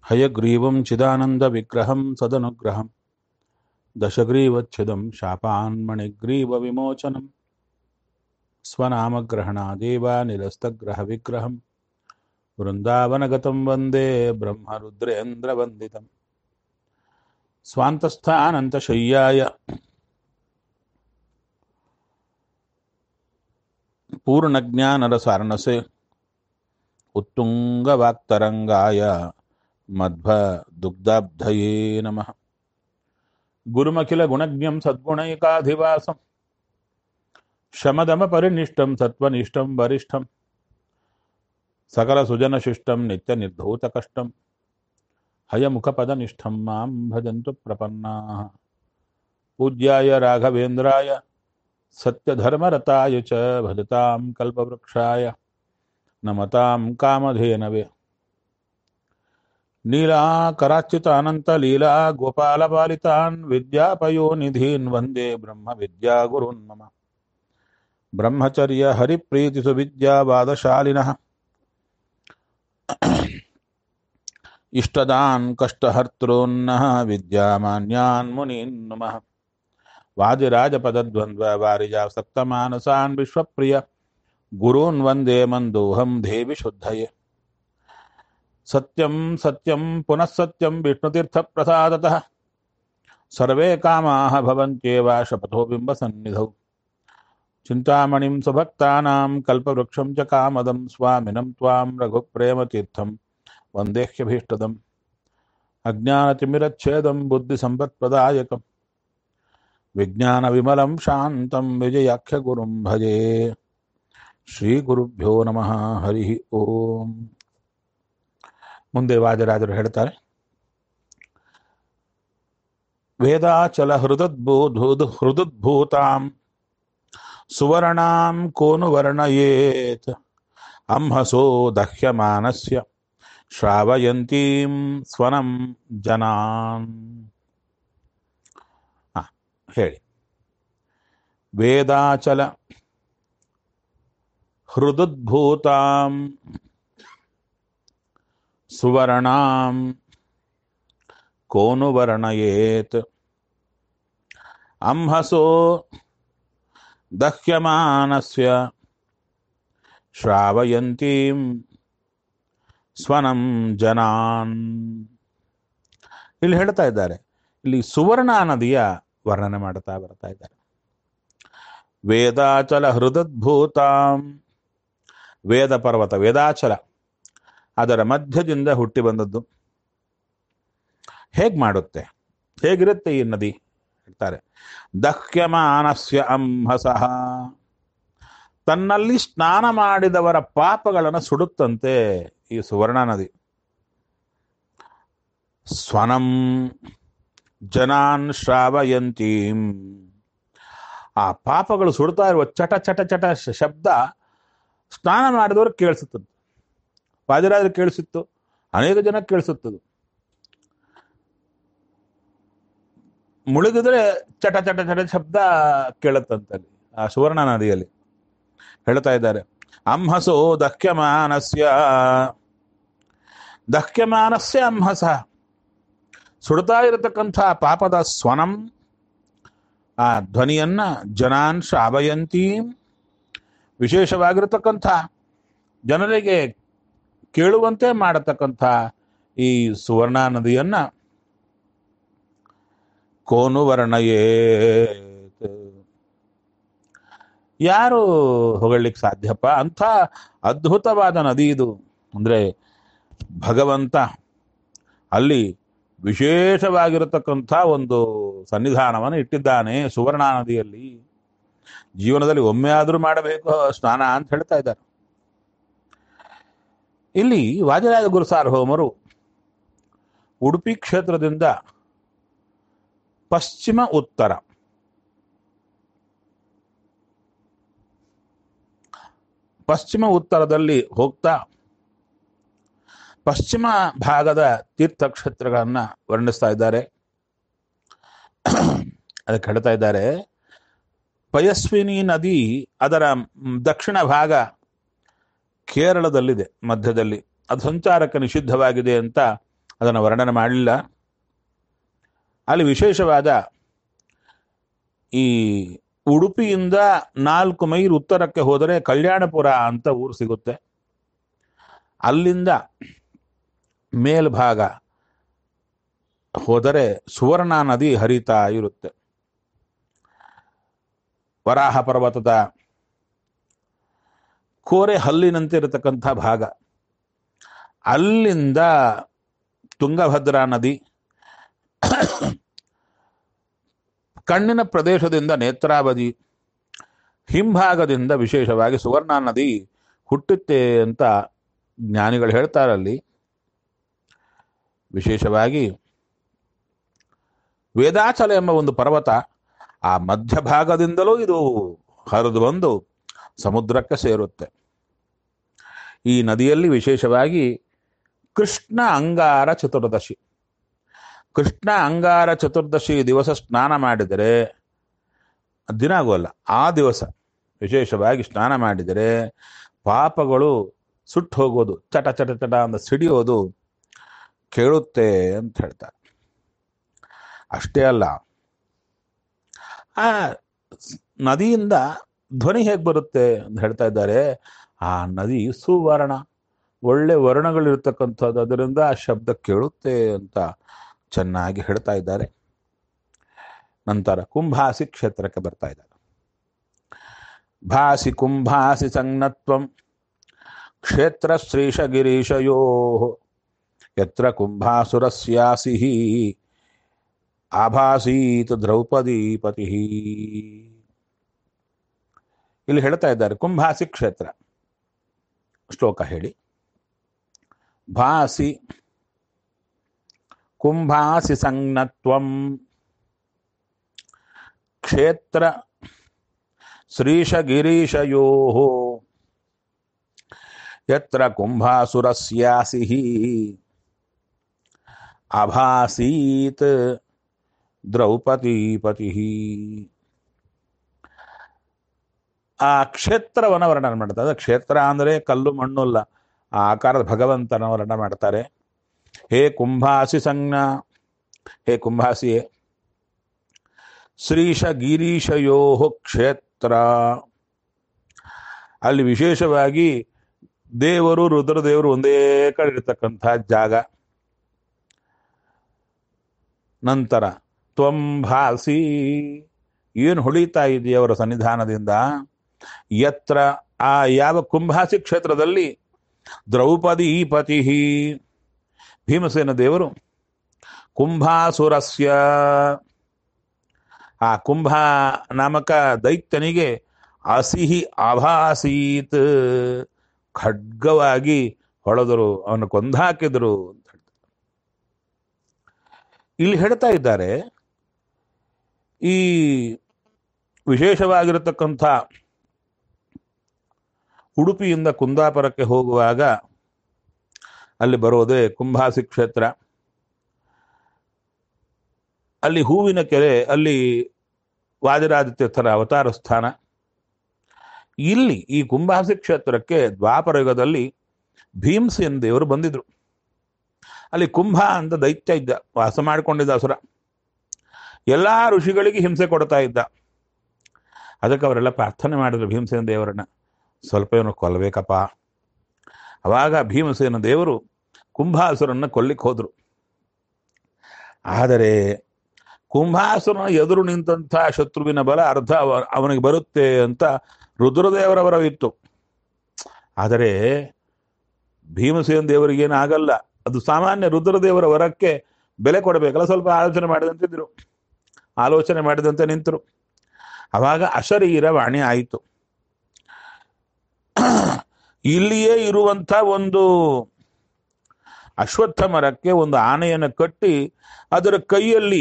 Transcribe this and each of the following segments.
हयग्रीवं चिदानन्दविग्रहं सदनुग्रहं दशग्रीवच्छिदं शापान्मणिग्रीवविमोचनं स्वनामग्रहणादेव निरस्तग्रहविग्रहं वृन्दावनगतं वन्दे ब्रह्मरुद्रेन्द्रवन्दितं स्वान्तस्थानन्तशय्याय पूर्णज्ञानरसार्णसे उत्तुङ्गवाक्तरङ्गाय मध्वदुग्धाब्धये नमः गुरुमखिलगुणज्ञं सद्गुणैकाधिवासं शमदमपरिनिष्टं सत्त्वनिष्ठं वरिष्ठं सकलसुजनशिष्टं नित्यनिर्धूतकष्टं हयमुखपदनिष्ठं मां भजन्तु प्रपन्नाः पूज्याय राघवेन्द्राय सत्यधर्मरताय च भजतां कल्पवृक्षाय नमतां कामधेनवे नीलाकराच्युतानन्तलीला गोपालपालितान् विद्यापयोनिधीन् वन्दे ब्रह्मविद्यागुरून् मम ब्रह्मचर्यहरिप्रीतिसुविद्यावादशालिनः इष्टदान् कष्टहर्तॄन्नः विद्यामान्यान् मुनीन् नमः वादिराजपदद्वन्द्ववारिजासक्तमानसान् विश्वप्रिय गुरून् वन्दे मन्दोऽहं देवि शुद्धये सत्यं सत्यं पुनः सत्यं विष्णुतीर्थप्रसादतः सर्वे कामाः भवन्त्येव शपथो बिम्बसन्निधौ चिन्तामणिं सुभक्तानां कल्पवृक्षं च कामदं स्वामिनं त्वां रघुप्रेमतीर्थं वन्देह्यभीष्टदम् अज्ञानतिमिरच्छेदं बुद्धिसम्पत्प्रदायकम् विज्ञानविमलं शान्तं विजयाख्यगुरुं भजे ಶ್ರೀಗುರುಭ್ಯೋ ನಮಃ ಹರಿ ಓಂ ಮುಂದೆ ವಾಜರಾಜರು ಹೇಳ್ತಾರೆ ವೇದಾಚಲ ಹೃದದ್ಭೂತ ಹೃದದ್ಭೂತಾಂ ಸುವರ್ಣಾಂ ಕೋನು ವರ್ಣಯೇತ್ ಅಂಹಸೋ ದಹ್ಯಮಾನಸ್ಯ ಶ್ರಾವಯಂತೀಂ ಸ್ವನಂ ಜನಾನ್ ಹ, ಹೇಳಿ ವೇದಾಚಲ ಹೃದುದ್ಭೂತಾಂ ಸುವರ್ಣಾಂ ಕೋನು ವರ್ಣಯೇತ್ ಅಂಹಸೋ ದಹ್ಯಮಾನಸ್ಯ ಶ್ರಾವಯಂತೀಂ ಸ್ವನಂ ಜನಾನ್ ಇಲ್ಲಿ ಹೇಳ್ತಾ ಇದ್ದಾರೆ ಇಲ್ಲಿ ಸುವರ್ಣ ನದಿಯ ವರ್ಣನೆ ಮಾಡ್ತಾ ಬರ್ತಾ ಇದ್ದಾರೆ ವೇದಾಚಲ ಹೃದದ್ಭೂತಾಂ ವೇದ ಪರ್ವತ ವೇದಾಚಲ ಅದರ ಮಧ್ಯದಿಂದ ಹುಟ್ಟಿ ಬಂದದ್ದು ಹೇಗ್ ಮಾಡುತ್ತೆ ಹೇಗಿರುತ್ತೆ ಈ ನದಿ ಹೇಳ್ತಾರೆ ದಹ್ಯಮಾನಸ್ಯ ಅಂಹಸಃ ತನ್ನಲ್ಲಿ ಸ್ನಾನ ಮಾಡಿದವರ ಪಾಪಗಳನ್ನು ಸುಡುತ್ತಂತೆ ಈ ಸುವರ್ಣ ನದಿ ಸ್ವನಂ ಜನಾನ್ ಶ್ರಾವಯಂತೀಂ ಆ ಪಾಪಗಳು ಸುಡ್ತಾ ಇರುವ ಚಟ ಚಟ ಚಟ ಶ- ಶಬ್ದ ಸ್ನಾನ ಮಾಡಿದವರು ಕೇಳಿಸುತ್ತದೆ ಪಾದರಾಜರು ಕೇಳಿಸಿತ್ತು ಅನೇಕ ಜನ ಕೇಳಿಸುತ್ತದೆ ಮುಳುಗಿದ್ರೆ ಚಟ ಚಟ ಚಟ ಶಬ್ದ ಕೇಳುತ್ತಂತಲ್ಲಿ ಆ ಸುವರ್ಣ ನದಿಯಲ್ಲಿ ಹೇಳ್ತಾ ಇದ್ದಾರೆ ಅಂಹಸೋ ದಹ್ಯಮಾನಸ್ಯ ದಹ್ಯಮಾನಸ್ಯ ಅಂಹಸ ಸುಡ್ತಾ ಇರತಕ್ಕಂಥ ಪಾಪದ ಸ್ವನಂ ಆ ಧ್ವನಿಯನ್ನ ಜನಾನ್ ಶ್ರಾವಯಂತೀಂ ವಿಶೇಷವಾಗಿರತಕ್ಕಂಥ ಜನರಿಗೆ ಕೇಳುವಂತೆ ಮಾಡತಕ್ಕಂಥ ಈ ಸುವರ್ಣ ನದಿಯನ್ನ ಕೋನು ವರ್ಣಯೇ ಯಾರು ಹೊಗಳಿಕ್ ಸಾಧ್ಯಪ್ಪ ಅಂಥ ಅದ್ಭುತವಾದ ನದಿ ಇದು ಅಂದ್ರೆ ಭಗವಂತ ಅಲ್ಲಿ ವಿಶೇಷವಾಗಿರತಕ್ಕಂಥ ಒಂದು ಸನ್ನಿಧಾನವನ್ನು ಇಟ್ಟಿದ್ದಾನೆ ಸುವರ್ಣ ನದಿಯಲ್ಲಿ ಜೀವನದಲ್ಲಿ ಒಮ್ಮೆ ಆದರೂ ಮಾಡಬೇಕು ಸ್ನಾನ ಅಂತ ಹೇಳ್ತಾ ಇದ್ದಾರೆ ಇಲ್ಲಿ ವಾಜರಾಜ ಗುರು ಸಾರ್ವಭೌಮರು ಉಡುಪಿ ಕ್ಷೇತ್ರದಿಂದ ಪಶ್ಚಿಮ ಉತ್ತರ ಪಶ್ಚಿಮ ಉತ್ತರದಲ್ಲಿ ಹೋಗ್ತಾ ಪಶ್ಚಿಮ ಭಾಗದ ತೀರ್ಥಕ್ಷೇತ್ರಗಳನ್ನ ವರ್ಣಿಸ್ತಾ ಇದ್ದಾರೆ ಅದಕ್ಕೆ ಹೇಳ್ತಾ ಇದ್ದಾರೆ ಪಯಸ್ವಿನಿ ನದಿ ಅದರ ಮ್, ದಕ್ಷಿಣ ಭಾಗ ಕೇರಳದಲ್ಲಿದೆ ಮಧ್ಯದಲ್ಲಿ ಅದು ಸಂಚಾರಕ್ಕೆ ನಿಷಿದ್ಧವಾಗಿದೆ ಅಂತ ಅದನ್ನು ವರ್ಣನೆ ಮಾಡಲಿಲ್ಲ ಅಲ್ಲಿ ವಿಶೇಷವಾದ ಈ ಉಡುಪಿಯಿಂದ ನಾಲ್ಕು ಮೈಲ್ ಉತ್ತರಕ್ಕೆ ಹೋದರೆ ಕಲ್ಯಾಣಪುರ ಅಂತ ಊರು ಸಿಗುತ್ತೆ ಅಲ್ಲಿಂದ ಮೇಲ್ಭಾಗ ಹೋದರೆ ಸುವರ್ಣ ನದಿ ಹರಿತಾ ಇರುತ್ತೆ ವರಾಹ ಪರ್ವತದ ಕೋರೆ ಹಲ್ಲಿನಂತೆ ಇರತಕ್ಕಂಥ ಭಾಗ ಅಲ್ಲಿಂದ ತುಂಗಭದ್ರಾ ನದಿ ಕಣ್ಣಿನ ಪ್ರದೇಶದಿಂದ ನೇತ್ರಾವತಿ ಹಿಂಭಾಗದಿಂದ ವಿಶೇಷವಾಗಿ ಸುವರ್ಣ ನದಿ ಹುಟ್ಟುತ್ತೆ ಅಂತ ಜ್ಞಾನಿಗಳು ಹೇಳ್ತಾರಲ್ಲಿ ವಿಶೇಷವಾಗಿ ವೇದಾಚಲ ಎಂಬ ಒಂದು ಪರ್ವತ ಆ ಮಧ್ಯಭಾಗದಿಂದಲೂ ಇದು ಹರಿದು ಬಂದು ಸಮುದ್ರಕ್ಕೆ ಸೇರುತ್ತೆ ಈ ನದಿಯಲ್ಲಿ ವಿಶೇಷವಾಗಿ ಕೃಷ್ಣ ಅಂಗಾರ ಚತುರ್ದಶಿ ಕೃಷ್ಣ ಅಂಗಾರ ಚತುರ್ದಶಿ ದಿವಸ ಸ್ನಾನ ಮಾಡಿದರೆ ದಿನ ಆಗೋಲ್ಲ ಆ ದಿವಸ ವಿಶೇಷವಾಗಿ ಸ್ನಾನ ಮಾಡಿದರೆ ಪಾಪಗಳು ಸುಟ್ಟು ಹೋಗೋದು ಚಟ ಚಟ ಚಟ ಅಂತ ಸಿಡಿಯೋದು ಕೇಳುತ್ತೆ ಅಂತ ಹೇಳ್ತಾರೆ ಅಷ್ಟೇ ಅಲ್ಲ ಆ ನದಿಯಿಂದ ಧ್ವನಿ ಹೇಗೆ ಬರುತ್ತೆ ಅಂತ ಹೇಳ್ತಾ ಇದ್ದಾರೆ ಆ ನದಿ ಸುವರ್ಣ ಒಳ್ಳೆ ವರ್ಣಗಳಿರ್ತಕ್ಕಂಥದ್ದು ಅದರಿಂದ ಆ ಶಬ್ದ ಕೇಳುತ್ತೆ ಅಂತ ಚೆನ್ನಾಗಿ ಹೇಳ್ತಾ ಇದ್ದಾರೆ ನಂತರ ಕುಂಭಾಸಿ ಕ್ಷೇತ್ರಕ್ಕೆ ಬರ್ತಾ ಇದ್ದಾರೆ ಭಾಸಿ ಕುಂಭಾಸಿ ಸಂಜ್ಞತ್ವಂ ಕ್ಷೇತ್ರ ಶ್ರೀಶ ಗಿರೀಶಯೋ ಯತ್ರ ಕುಂಭಾಸುರಸ್ಯಾಸಿ ಆಭಾಸೀತ್ ದ್ರೌಪದೀಪತಿ ಇಲ್ಲಿ ಹೇಳ್ತಾ ಇದ್ದಾರೆ ಕುಂಭಾಸಿ ಕ್ಷೇತ್ರ ಶ್ಲೋಕ ಹೇಳಿ ಭಾಸಿ ಕುಂಭಾಸಿ ಸಂಜ್ಞತ್ವಂ ಕ್ಷೇತ್ರ ಶ್ರೀಶಗಿರೀಶಯೋ ಯತ್ರ ಕುಂಭಾಸುರಸ್ಯಾಸಿ ಅಭಾಸೀತ್ ದ್ರೌಪದೀಪತಿ ಆ ಕ್ಷೇತ್ರವನ್ನು ವರ್ಣನೆ ಮಾಡ್ತಾರೆ ಕ್ಷೇತ್ರ ಅಂದರೆ ಕಲ್ಲು ಮಣ್ಣು ಅಲ್ಲ ಆ ಆಕಾರದ ಭಗವಂತನ ವರ್ಣನೆ ಮಾಡ್ತಾರೆ ಹೇ ಕುಂಭಾಸಿ ಸಂಜ್ಞ ಹೇ ಕುಂಭಾಸಿಯೇ ಶ್ರೀಶ ಗಿರೀಶಯೋ ಕ್ಷೇತ್ರ ಅಲ್ಲಿ ವಿಶೇಷವಾಗಿ ದೇವರು ರುದ್ರದೇವರು ಒಂದೇ ಕಡೆ ಇರತಕ್ಕಂಥ ಜಾಗ ನಂತರ ತ್ವಂಭಾಸಿ ಏನು ಹೊಳಿತಾ ಇದೆಯಾ ಅವರ ಸನ್ನಿಧಾನದಿಂದ ಯತ್ರ ಆ ಯಾವ ಕುಂಭಾಸಿ ಕ್ಷೇತ್ರದಲ್ಲಿ ದ್ರೌಪದಿ ಪತಿ ಭೀಮಸೇನ ದೇವರು ಕುಂಭಾಸುರಸ್ಯ ಆ ಕುಂಭ ನಾಮಕ ದೈತ್ಯನಿಗೆ ಅಸಿಹಿ ಆಭಾಸೀತ್ ಖಡ್ಗವಾಗಿ ಹೊಳೆದರು ಅವನು ಕೊಂದಾಕಿದರು ಅಂತ ಹೇಳ್ತಾರೆ ಇಲ್ಲಿ ಹೇಳ್ತಾ ಇದ್ದಾರೆ ಈ ವಿಶೇಷವಾಗಿರತಕ್ಕಂಥ ಉಡುಪಿಯಿಂದ ಕುಂದಾಪುರಕ್ಕೆ ಹೋಗುವಾಗ ಅಲ್ಲಿ ಬರೋದೇ ಕುಂಭಾಸಿ ಕ್ಷೇತ್ರ ಅಲ್ಲಿ ಹೂವಿನ ಕೆರೆ ಅಲ್ಲಿ ವಾದಿರಾದಿತ್ಯರ್ಥರ ಅವತಾರ ಸ್ಥಾನ ಇಲ್ಲಿ ಈ ಕುಂಭಾಸಿ ಕ್ಷೇತ್ರಕ್ಕೆ ದ್ವಾಪರ ಯುಗದಲ್ಲಿ ಭೀಮಸೇನ್ ದೇವರು ಬಂದಿದ್ರು ಅಲ್ಲಿ ಕುಂಭ ಅಂತ ದೈತ್ಯ ಇದ್ದ ವಾಸ ಮಾಡಿಕೊಂಡಿದ್ದ ಅಸುರ ಎಲ್ಲಾ ಋಷಿಗಳಿಗೆ ಹಿಂಸೆ ಕೊಡ್ತಾ ಇದ್ದ ಅದಕ್ಕೆ ಅವರೆಲ್ಲ ಪ್ರಾರ್ಥನೆ ಮಾಡಿದ್ರು ಭೀಮಸೇನ ದೇವರನ್ನ ಸ್ವಲ್ಪ ಏನೋ ಕೊಲ್ಲಬೇಕಪ್ಪ ಅವಾಗ ಭೀಮಸೇನ ದೇವರು ಕುಂಭಾಸುರನ್ನ ಕೊಲ್ಲಿಕ್ಕೆ ಹೋದ್ರು ಆದರೆ ಕುಂಭಾಸುರನ ಎದುರು ನಿಂತಹ ಶತ್ರುವಿನ ಬಲ ಅರ್ಧ ಅವ- ಅವನಿಗೆ ಬರುತ್ತೆ ಅಂತ ರುದ್ರದೇವರವರ ಇತ್ತು ಆದರೆ ಭೀಮಸೇನ ದೇವರಿಗೇನು ಆಗಲ್ಲ ಅದು ಸಾಮಾನ್ಯ ರುದ್ರದೇವರ ವರಕ್ಕೆ ಬೆಲೆ ಕೊಡಬೇಕಲ್ಲ ಸ್ವಲ್ಪ ಆಲೋಚನೆ ಮಾಡಿದಂತಿದ್ರು ಆಲೋಚನೆ ಮಾಡಿದಂತೆ ನಿಂತರು ಅವಾಗ ಅಶರೀರ ವಾಣಿ ಆಯಿತು ಇಲ್ಲಿಯೇ ಇರುವಂತ ಒಂದು ಅಶ್ವತ್ಥ ಮರಕ್ಕೆ ಒಂದು ಆನೆಯನ್ನು ಕಟ್ಟಿ ಅದರ ಕೈಯಲ್ಲಿ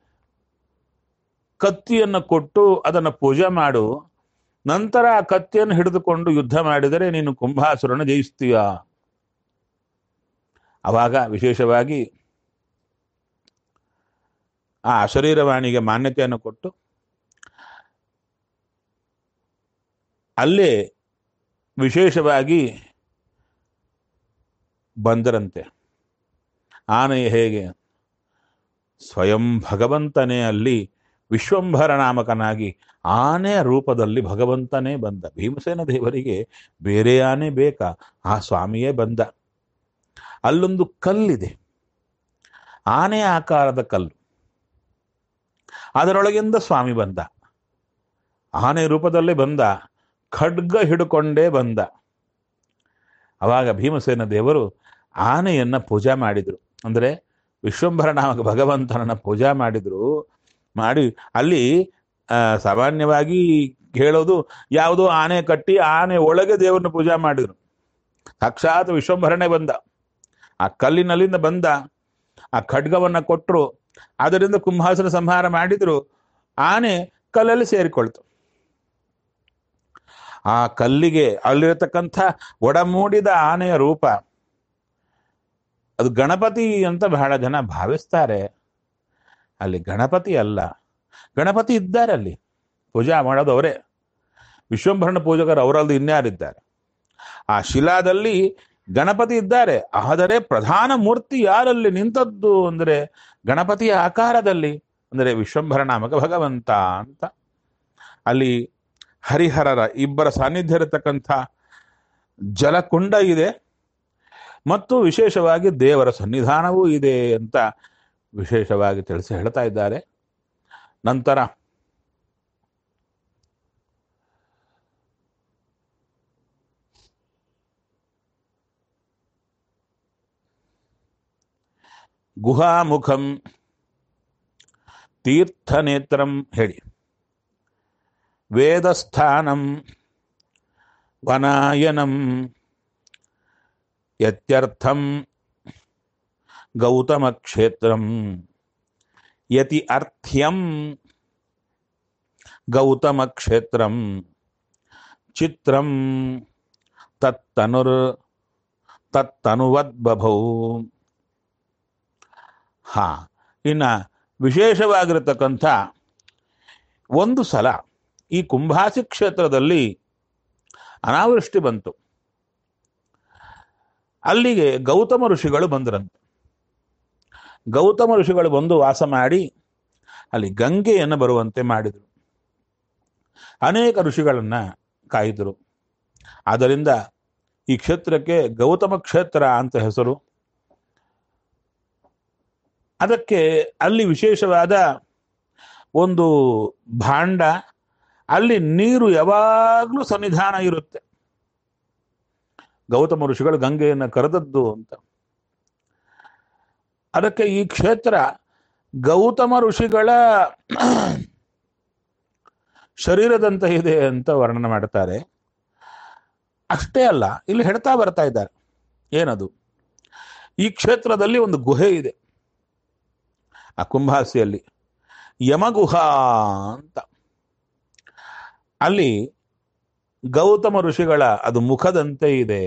ಕತ್ತಿಯನ್ನು ಕೊಟ್ಟು ಅದನ್ನು ಪೂಜೆ ಮಾಡು ನಂತರ ಆ ಕತ್ತಿಯನ್ನು ಹಿಡಿದುಕೊಂಡು ಯುದ್ಧ ಮಾಡಿದರೆ ನೀನು ಕುಂಭಾಸುರನ ಜಯಿಸ್ತೀಯ ಅವಾಗ ವಿಶೇಷವಾಗಿ ಆ ಅಶರೀರವಾಣಿಗೆ ಮಾನ್ಯತೆಯನ್ನು ಕೊಟ್ಟು ಅಲ್ಲೇ ವಿಶೇಷವಾಗಿ ಬಂದರಂತೆ ಆನೆ ಹೇಗೆ ಸ್ವಯಂ ಭಗವಂತನೇ ಅಲ್ಲಿ ವಿಶ್ವಂಭರ ನಾಮಕನಾಗಿ ಆನೆಯ ರೂಪದಲ್ಲಿ ಭಗವಂತನೇ ಬಂದ ಭೀಮಸೇನ ದೇವರಿಗೆ ಬೇರೆ ಆನೆ ಬೇಕಾ ಆ ಸ್ವಾಮಿಯೇ ಬಂದ ಅಲ್ಲೊಂದು ಕಲ್ಲಿದೆ ಆನೆ ಆಕಾರದ ಕಲ್ಲು ಅದರೊಳಗಿಂದ ಸ್ವಾಮಿ ಬಂದ ಆನೆ ರೂಪದಲ್ಲೇ ಬಂದ ಖಡ್ಗ ಹಿಡ್ಕೊಂಡೇ ಬಂದ ಅವಾಗ ಭೀಮಸೇನ ದೇವರು ಆನೆಯನ್ನ ಪೂಜಾ ಮಾಡಿದ್ರು ಅಂದರೆ ವಿಶ್ವಂಭರ ನಾಮಕ ಭಗವಂತನನ್ನ ಪೂಜಾ ಮಾಡಿದ್ರು ಮಾಡಿ ಅಲ್ಲಿ ಆ, ಸಾಮಾನ್ಯವಾಗಿ ಹೇಳೋದು ಯಾವುದೋ ಆನೆ ಕಟ್ಟಿ ಆನೆ ಒಳಗೆ ದೇವರನ್ನ ಪೂಜಾ ಮಾಡಿದ್ರು ಸಾಕ್ಷಾತ್ ವಿಶ್ವಂಭರನೇ ಬಂದ ಆ ಕಲ್ಲಿನಲ್ಲಿಂದ ಬಂದ ಆ ಖಡ್ಗವನ್ನ ಕೊಟ್ಟರು ಅದರಿಂದ ಕುಂಭಾಸುರ ಸಂಹಾರ ಮಾಡಿದ್ರು ಆನೆ ಕಲ್ಲಲ್ಲಿ ಸೇರಿಕೊಳ್ತು ಆ ಕಲ್ಲಿಗೆ ಅಲ್ಲಿರತಕ್ಕಂಥ ಒಡಮೂಡಿದ ಆನೆಯ ರೂಪ ಅದು ಗಣಪತಿ ಅಂತ ಬಹಳ ಜನ ಭಾವಿಸ್ತಾರೆ ಅಲ್ಲಿ ಗಣಪತಿ ಅಲ್ಲ ಗಣಪತಿ ಇದ್ದಾರೆ ಅಲ್ಲಿ ಪೂಜಾ ಮಾಡೋದು ಅವರೇ ವಿಶ್ವಂಭರಣ ಪೂಜಕರು ಅವರಲ್ಲಿ ಇನ್ಯಾರಿದ್ದಾರೆ ಆ ಶಿಲಾದಲ್ಲಿ ಗಣಪತಿ ಇದ್ದಾರೆ ಆದರೆ ಪ್ರಧಾನ ಮೂರ್ತಿ ಯಾರಲ್ಲಿ ನಿಂತದ್ದು ಅಂದರೆ ಗಣಪತಿಯ ಆಕಾರದಲ್ಲಿ ಅಂದರೆ ವಿಶ್ವಂಭರ ನಾಮಕ ಭಗವಂತ ಅಂತ ಅಲ್ಲಿ ಹರಿಹರರ ಇಬ್ಬರ ಸಾನ್ನಿಧ್ಯ ಇರತಕ್ಕಂಥ ಜಲಕುಂಡ ಇದೆ ಮತ್ತು ವಿಶೇಷವಾಗಿ ದೇವರ ಸನ್ನಿಧಾನವೂ ಇದೆ ಅಂತ ವಿಶೇಷವಾಗಿ ತಿಳಿಸಿ ಹೇಳ್ತಾ ಇದ್ದಾರೆ ನಂತರ ಗುಹಾಮುಖಂ ತೀರ್ಥನೇತ್ರಂ ಹೇಳಿ ವೇದಸ್ಥಾನಂ ವನಾಯನಂ ಯತ್ಯರ್ಥಂ ಗೌತಮ ಕ್ಷೇತ್ರಂ ಯತಿ ಅರ್ಥ್ಯಂ ಗೌತಮ ಕ್ಷೇತ್ರಂ ಚಿತ್ರಂ ತತ್ತನುರ್ ತತ್ತನುವದ್ಬಭೌ ಹಾ ಇನ್ನ ವಿಶೇಷವಾಗಿರತಕ್ಕಂಥ ಒಂದು ಸಲ ಈ ಕುಂಭಾಸಿ ಕ್ಷೇತ್ರದಲ್ಲಿ ಅನಾವೃಷ್ಟಿ ಬಂತು ಅಲ್ಲಿಗೆ ಗೌತಮ ಋಷಿಗಳು ಬಂದರಂತೆ ಗೌತಮ ಋಷಿಗಳು ಬಂದು ವಾಸ ಮಾಡಿ ಅಲ್ಲಿ ಗಂಗೆಯನ್ನು ಬರುವಂತೆ ಮಾಡಿದರು ಅನೇಕ ಋಷಿಗಳನ್ನ ಕಾಯ್ದರು ಆದ್ದರಿಂದ ಈ ಕ್ಷೇತ್ರಕ್ಕೆ ಗೌತಮ ಕ್ಷೇತ್ರ ಅಂತ ಹೆಸರು ಅದಕ್ಕೆ ಅಲ್ಲಿ ವಿಶೇಷವಾದ ಒಂದು ಭಾಂಡ ಅಲ್ಲಿ ನೀರು ಯಾವಾಗಲೂ ಸನ್ನಿಧಾನ ಇರುತ್ತೆ ಗೌತಮ ಋಷಿಗಳು ಗಂಗೆಯನ್ನು ಕರೆದದ್ದು ಅಂತ ಅದಕ್ಕೆ ಈ ಕ್ಷೇತ್ರ ಗೌತಮ ಋಷಿಗಳ ಶರೀರದಂತೆ ಇದೆ ಅಂತ ವರ್ಣನೆ ಮಾಡ್ತಾರೆ ಅಷ್ಟೇ ಅಲ್ಲ ಇಲ್ಲಿ ಹೇಳ್ತಾ ಬರ್ತಾ ಇದ್ದಾರೆ ಏನದು ಈ ಕ್ಷೇತ್ರದಲ್ಲಿ ಒಂದು ಗುಹೆ ಇದೆ ಆ ಕುಂಭಾಸಿಯಲ್ಲಿ ಯಮಗುಹಾ ಅಂತ ಅಲ್ಲಿ ಗೌತಮ ಋಷಿಗಳ ಅದು ಮುಖದಂತೆ ಇದೆ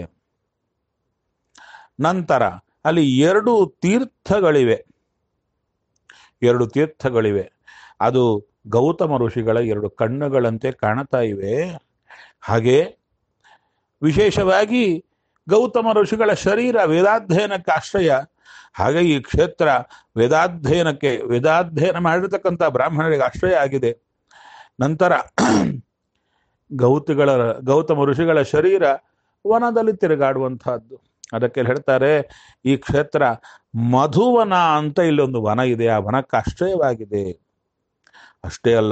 ನಂತರ ಅಲ್ಲಿ ಎರಡು ತೀರ್ಥಗಳಿವೆ ಎರಡು ತೀರ್ಥಗಳಿವೆ ಅದು ಗೌತಮ ಋಷಿಗಳ ಎರಡು ಕಣ್ಣುಗಳಂತೆ ಕಾಣುತ್ತಾ ಇವೆ ಹಾಗೆ ವಿಶೇಷವಾಗಿ ಗೌತಮ ಋಷಿಗಳ ಶರೀರ ವೇದಾಧ್ಯಯನಕ್ಕೆ ಆಶ್ರಯ ಹಾಗೆ ಈ ಕ್ಷೇತ್ರ ವೇದಾಧ್ಯಯನಕ್ಕೆ ವೇದಾಧ್ಯಯನ ಮಾಡಿರ್ತಕ್ಕಂಥ ಬ್ರಾಹ್ಮಣರಿಗೆ ಆಶ್ರಯ ಆಗಿದೆ ನಂತರ ಗೌತಿಗಳ ಗೌತಮ ಋಷಿಗಳ ಶರೀರ ವನದಲ್ಲಿ ತಿರುಗಾಡುವಂತಹದ್ದು ಅದಕ್ಕೆ ಹೇಳ್ತಾರೆ ಈ ಕ್ಷೇತ್ರ ಮಧುವನ ಅಂತ ಇಲ್ಲೊಂದು ವನ ಇದೆ ಆ ವನಕ್ಕೆ ಆಶ್ರಯವಾಗಿದೆ ಅಷ್ಟೇ ಅಲ್ಲ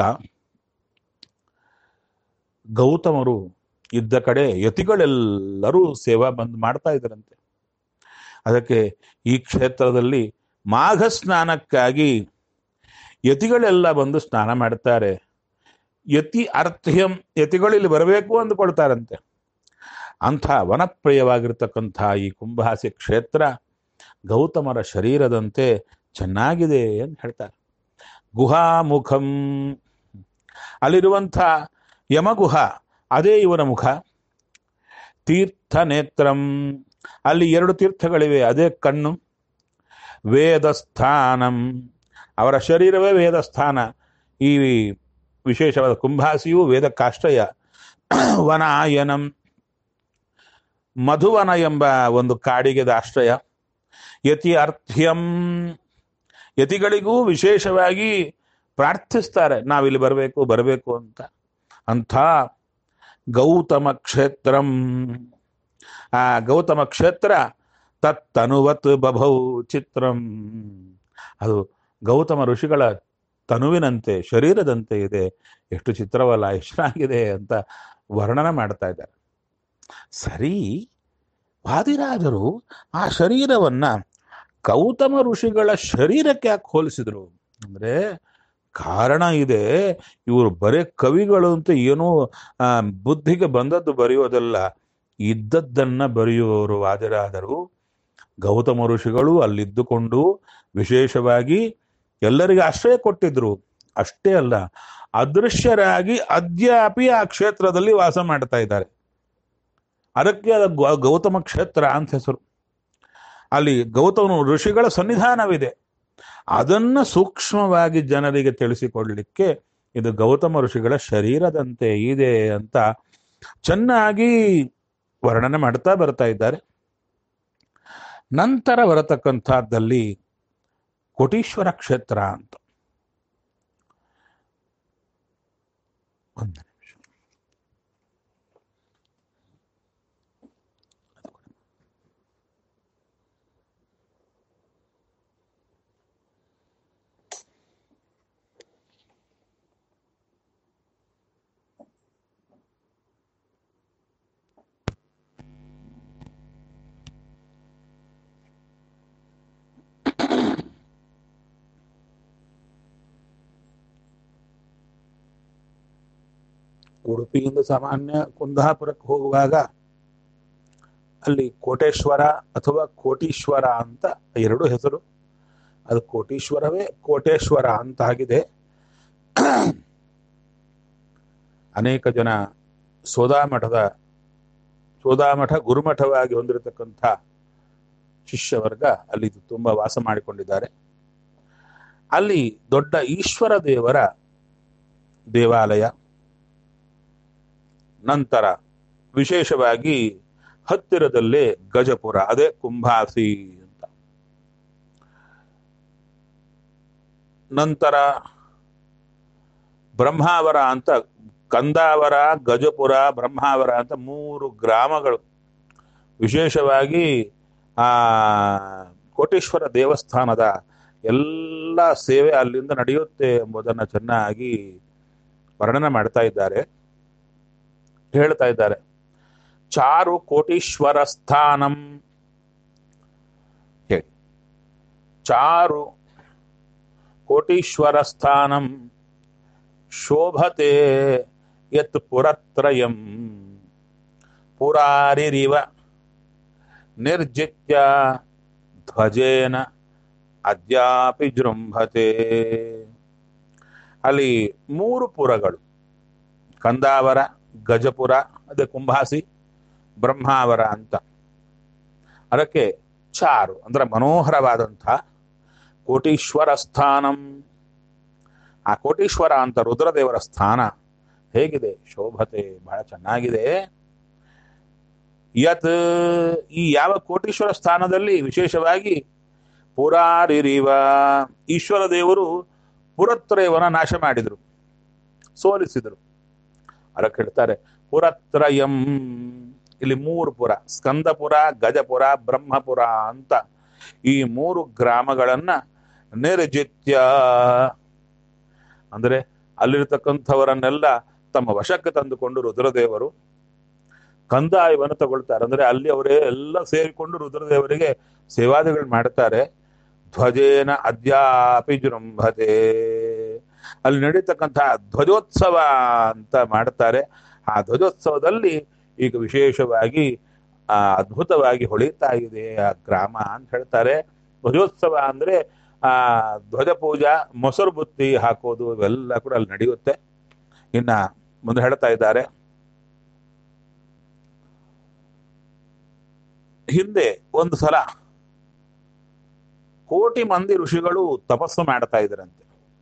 ಗೌತಮರು ಇದ್ದ ಕಡೆ ಯತಿಗಳೆಲ್ಲರೂ ಸೇವಾ ಬಂದ್ ಮಾಡ್ತಾ ಇದ್ರಂತೆ ಅದಕ್ಕೆ ಈ ಕ್ಷೇತ್ರದಲ್ಲಿ ಮಾಘ ಸ್ನಾನಕ್ಕಾಗಿ ಯತಿಗಳೆಲ್ಲ ಬಂದು ಸ್ನಾನ ಮಾಡ್ತಾರೆ ಯತಿ ಅರ್ಥ್ಯಂ ಯತಿಗಳು ಇಲ್ಲಿ ಬರಬೇಕು ಅಂದುಕೊಳ್ತಾರಂತೆ ಅಂಥ ವನಪ್ರಿಯವಾಗಿರ್ತಕ್ಕಂಥ ಈ ಕುಂಭಾಸಿ ಕ್ಷೇತ್ರ ಗೌತಮರ ಶರೀರದಂತೆ ಚೆನ್ನಾಗಿದೆ ಅಂತ ಹೇಳ್ತಾರೆ ಗುಹಾಮುಖಂ ಅಲ್ಲಿರುವಂಥ ಯಮಗುಹ ಅದೇ ಇವನ ಮುಖ ತೀರ್ಥ ನೇತ್ರಂ ಅಲ್ಲಿ ಎರಡು ತೀರ್ಥಗಳಿವೆ ಅದೇ ಕಣ್ಣು ವೇದಸ್ಥಾನಂ ಅವರ ಶರೀರವೇ ವೇದಸ್ಥಾನ ಈ ವಿಶೇಷವಾದ ಕುಂಭಾಸಿಯು ವೇದಕ್ಕಾಶ್ರಯ ವನಾಯನಂ ಮಧುವನ ಎಂಬ ಒಂದು ಕಾಡಿಗೆ ಆಶ್ರಯ ಯತಿ ಅರ್ಥ್ಯಂ ಯತಿಗಳಿಗೂ ವಿಶೇಷವಾಗಿ ಪ್ರಾರ್ಥಿಸ್ತಾರೆ ನಾವಿಲ್ಲಿ ಬರಬೇಕು ಬರಬೇಕು ಅಂತ ಅಂಥ ಗೌತಮ ಕ್ಷೇತ್ರಂ ಆ ಗೌತಮ ಕ್ಷೇತ್ರ ತತ್ತನುವತ್ ಬಭೌ ಚಿತ್ರಂ ಅದು ಗೌತಮ ಋಷಿಗಳ ತನುವಿನಂತೆ ಶರೀರದಂತೆ ಇದೆ ಎಷ್ಟು ಚಿತ್ರವಲ್ಲ ಎಷ್ಟು ಚೆನ್ನಾಗಿದೆ ಅಂತ ವರ್ಣನ ಮಾಡ್ತಾ ಇದ್ದಾರೆ ಸರಿ ವಾದಿರಾಜರು ಆ ಶರೀರವನ್ನ ಗೌತಮ ಋಷಿಗಳ ಶರೀರಕ್ಕೆ ಯಾಕೆ ಹೋಲಿಸಿದ್ರು ಅಂದ್ರೆ ಕಾರಣ ಇದೆ ಇವರು ಬರೇ ಕವಿಗಳು ಅಂತ ಏನೋ ಆ, ಬುದ್ಧಿಗೆ ಬಂದದ್ದು ಬರೆಯೋದಲ್ಲ ಇದ್ದದ್ದನ್ನ ಬರೆಯುವವರು ವಾದಿರಾದರು ಗೌತಮ ಋಷಿಗಳು ಅಲ್ಲಿದ್ದುಕೊಂಡು ವಿಶೇಷವಾಗಿ ಎಲ್ಲರಿಗೆ ಆಶ್ರಯ ಕೊಟ್ಟಿದ್ರು ಅಷ್ಟೇ ಅಲ್ಲ ಅದೃಶ್ಯರಾಗಿ ಅದ್ಯಾಪಿ ಆ ಕ್ಷೇತ್ರದಲ್ಲಿ ವಾಸ ಮಾಡ್ತಾ ಇದ್ದಾರೆ ಅದಕ್ಕೆ ಅದು ಗೌ- ಗೌತಮ ಕ್ಷೇತ್ರ ಅಂತ ಹೆಸರು ಅಲ್ಲಿ ಗೌತಮ ಋಷಿಗಳ ಸನ್ನಿಧಾನವಿದೆ ಅದನ್ನ ಸೂಕ್ಷ್ಮವಾಗಿ ಜನರಿಗೆ ತಿಳಿಸಿಕೊಡ್ಲಿಕ್ಕೆ ಇದು ಗೌತಮ ಋಷಿಗಳ ಶರೀರದಂತೆ ಇದೆ ಅಂತ ಚೆನ್ನಾಗಿ ವರ್ಣನೆ ಮಾಡ್ತಾ ಬರ್ತಾ ಇದ್ದಾರೆ ನಂತರ ಬರತಕ್ಕಂಥದ್ದಲ್ಲಿ ಕೋಟೀಶ್ವರ ಕ್ಷೇತ್ರ ಅಂತ ಒಂದು ನಿಮಿಷ ಉಡುಪಿಯಿಂದ ಸಾಮಾನ್ಯ ಕುಂದಾಪುರಕ್ಕೆ ಹೋಗುವಾಗ ಅಲ್ಲಿ ಕೋಟೇಶ್ವರ ಅಥವಾ ಕೋಟೀಶ್ವರ ಅಂತ ಎರಡು ಹೆಸರು ಅದು ಕೋಟೀಶ್ವರವೇ ಕೋಟೇಶ್ವರ ಅಂತ ಆಗಿದೆ ಅನೇಕ ಜನ ಸೋದಾಮಠದ ಸೋದಾಮಠ ಗುರುಮಠವಾಗಿ ಹೊಂದಿರತಕ್ಕಂಥ ಶಿಷ್ಯವರ್ಗ ಅಲ್ಲಿ ತುಂಬಾ ವಾಸ ಮಾಡಿಕೊಂಡಿದ್ದಾರೆ ಅಲ್ಲಿ ದೊಡ್ಡ ಈಶ್ವರ ದೇವರ ದೇವಾಲಯ ನಂತರ ವಿಶೇಷವಾಗಿ ಹತ್ತಿರದಲ್ಲೇ ಗಜಪುರ ಅದೇ ಕುಂಭಾಸಿ ಅಂತ ನಂತರ ಬ್ರಹ್ಮಾವರ ಅಂತ ಕಂದಾವರ ಗಜಪುರ ಬ್ರಹ್ಮಾವರ ಅಂತ ಮೂರು ಗ್ರಾಮಗಳು ವಿಶೇಷವಾಗಿ ಆ ಕೋಟೇಶ್ವರ ದೇವಸ್ಥಾನದ ಎಲ್ಲ ಸೇವೆ ಅಲ್ಲಿಂದ ನಡೆಯುತ್ತೆ ಎಂಬುದನ್ನು ಚೆನ್ನಾಗಿ ವರ್ಣನೆ ಮಾಡ್ತಾ ಇದ್ದಾರೆ ಹೇಳ್ತಾ ಇದ್ದಾರೆ ಚಾರು ಕೋಟೀಶ್ವರ ಸ್ಥಾನಂ ಹೇಳಿ ಚಾರು ಕೋಟೀಶ್ವರ ಸ್ಥಾನಂ ಶೋಭತೆ ಯತ್ ಪುರತ್ರಯಂ ಪುರಾರಿರಿವ ನಿರ್ಜಿತ್ಯ ಧ್ವಜೇನ ಅದ್ಯಾಪಿ ಜೃಂಭತೆ ಅಲ್ಲಿ ಮೂರು ಪುರಗಳು ಕಂದಾವರ ಗಜಪುರ ಅದೇ ಕುಂಭಾಸಿ ಬ್ರಹ್ಮಾವರ ಅಂತ ಅದಕ್ಕೆ ಚಾರು ಅಂದ್ರೆ ಮನೋಹರವಾದಂಥ ಕೋಟೀಶ್ವರ ಸ್ಥಾನಂ ಆ ಕೋಟೀಶ್ವರ ಅಂತ ರುದ್ರದೇವರ ಸ್ಥಾನ ಹೇಗಿದೆ ಶೋಭತೆ ಬಹಳ ಚೆನ್ನಾಗಿದೆ ಯತ್ ಈ ಯಾವ ಕೋಟೀಶ್ವರ ಸ್ಥಾನದಲ್ಲಿ ವಿಶೇಷವಾಗಿ ಪುರಾರಿರಿವ ಈಶ್ವರ ದೇವರು ಪುರತ್ರಯವನ ನಾಶ ಮಾಡಿದರು ಸೋಲಿಸಿದರು ಅದಕ್ಕೆ ಹೇಳ್ತಾರೆ ಪುರತ್ರಯಂ ಇಲ್ಲಿ ಮೂರು ಪುರ ಸ್ಕಂದಪುರ ಗಜಪುರ ಬ್ರಹ್ಮಪುರ ಅಂತ ಈ ಮೂರು ಗ್ರಾಮಗಳನ್ನ ನಿರ್ಜಿತ್ಯ ಅಂದ್ರೆ ಅಲ್ಲಿರ್ತಕ್ಕಂಥವರನ್ನೆಲ್ಲ ತಮ್ಮ ವಶಕ್ಕೆ ತಂದುಕೊಂಡು ರುದ್ರದೇವರು ಕಂದಾಯವನ್ನು ತಗೊಳ್ತಾರೆ ಅಂದ್ರೆ ಅಲ್ಲಿ ಅವರೇ ಎಲ್ಲ ಸೇರಿಕೊಂಡು ರುದ್ರದೇವರಿಗೆ ಸೇವಾದಿಗಳು ಮಾಡ್ತಾರೆ ಧ್ವಜೇನ ಅದ್ಯಾಪಿ ಜೃಂಭತೆ ಅಲ್ಲಿ ನಡೀತಕ್ಕಂತಹ ಧ್ವಜೋತ್ಸವ ಅಂತ ಮಾಡ್ತಾರೆ ಆ ಧ್ವಜೋತ್ಸವದಲ್ಲಿ ಈಗ ವಿಶೇಷವಾಗಿ ಆ ಅದ್ಭುತವಾಗಿ ಹೊಳಿತಾ ಇದೆ ಆ ಗ್ರಾಮ ಅಂತ ಹೇಳ್ತಾರೆ ಧ್ವಜೋತ್ಸವ ಅಂದ್ರೆ ಆ ಧ್ವಜ ಪೂಜಾ ಮೊಸರು ಬುತ್ತಿ ಹಾಕೋದು ಇವೆಲ್ಲ ಕೂಡ ಅಲ್ಲಿ ನಡೆಯುತ್ತೆ ಇನ್ನ ಮುಂದೆ ಹೇಳ್ತಾ ಇದ್ದಾರೆ ಹಿಂದೆ ಒಂದು ಸಲ ಕೋಟಿ ಮಂದಿ ಋಷಿಗಳು ತಪಸ್ಸು ಮಾಡ್ತಾ ಇದ್ರಂತೆ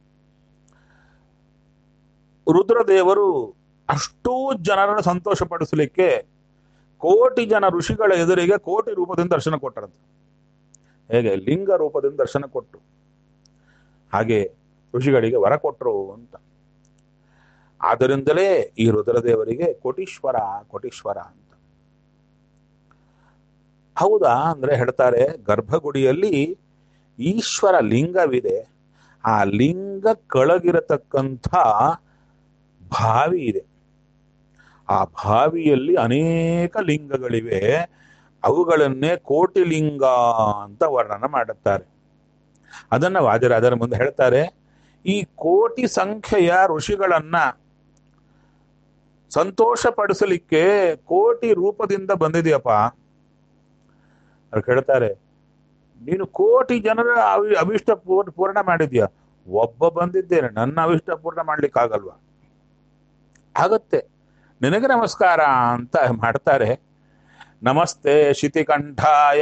ರುದ್ರದೇವರು ಅಷ್ಟೂ ಜನರನ್ನು ಸಂತೋಷಪಡಿಸಲಿಕ್ಕೆ ಕೋಟಿ ಜನ ಋಷಿಗಳ ಎದುರಿಗೆ ಕೋಟಿ ರೂಪದಿಂದ ದರ್ಶನ ಕೊಟ್ಟರಂತೆ ಹೇಗೆ ಲಿಂಗ ರೂಪದಿಂದ ದರ್ಶನ ಕೊಟ್ಟು ಹಾಗೆ ಋಷಿಗಳಿಗೆ ವರ ಕೊಟ್ಟರು ಅಂತ ಆದ್ದರಿಂದಲೇ ಈ ರುದ್ರದೇವರಿಗೆ ಕೋಟೀಶ್ವರ ಕೋಟೀಶ್ವರ ಅಂತ ಹೌದಾ ಅಂದ್ರೆ ಹೇಳ್ತಾರೆ ಗರ್ಭಗುಡಿಯಲ್ಲಿ ಈಶ್ವರ ಲಿಂಗವಿದೆ ಆ ಲಿಂಗ ಕೆಳಗಿರತಕ್ಕಂಥ ಬಾವಿ ಇದೆ ಆ ಬಾವಿಯಲ್ಲಿ ಅನೇಕ ಲಿಂಗಗಳಿವೆ ಅವುಗಳನ್ನೇ ಕೋಟಿ ಲಿಂಗ ಅಂತ ವರ್ಣನ ಮಾಡುತ್ತಾರೆ ಅದನ್ನ ವಾಜರಾಜರ ಮುಂದೆ ಹೇಳ್ತಾರೆ ಈ ಕೋಟಿ ಸಂಖ್ಯೆಯ ಋಷಿಗಳನ್ನ ಸಂತೋಷಪಡಿಸಲಿಕ್ಕೆ ಕೋಟಿ ರೂಪದಿಂದ ಬಂದಿದೆಯಪ್ಪ ಅವ್ರು ಕೇಳ್ತಾರೆ ನೀನು ಕೋಟಿ ಜನರ ಅವಿ ಅಭಿಷ್ಟ ಪೂರ್- ಪೂರ್ಣ ಮಾಡಿದ್ಯ ಒಬ್ಬ ಬಂದಿದ್ದೇನೆ ನನ್ನ ಅಭಿಷ್ಟ ಪೂರ್ಣ ಮಾಡ್ಲಿಕ್ಕಾಗಲ್ವಾ ಆಗತ್ತೆ ನಿನಗೆ ನಮಸ್ಕಾರ ಅಂತ ಮಾಡ್ತಾರೆ ನಮಸ್ತೆ ಶಿತಿಕಂಠಾಯ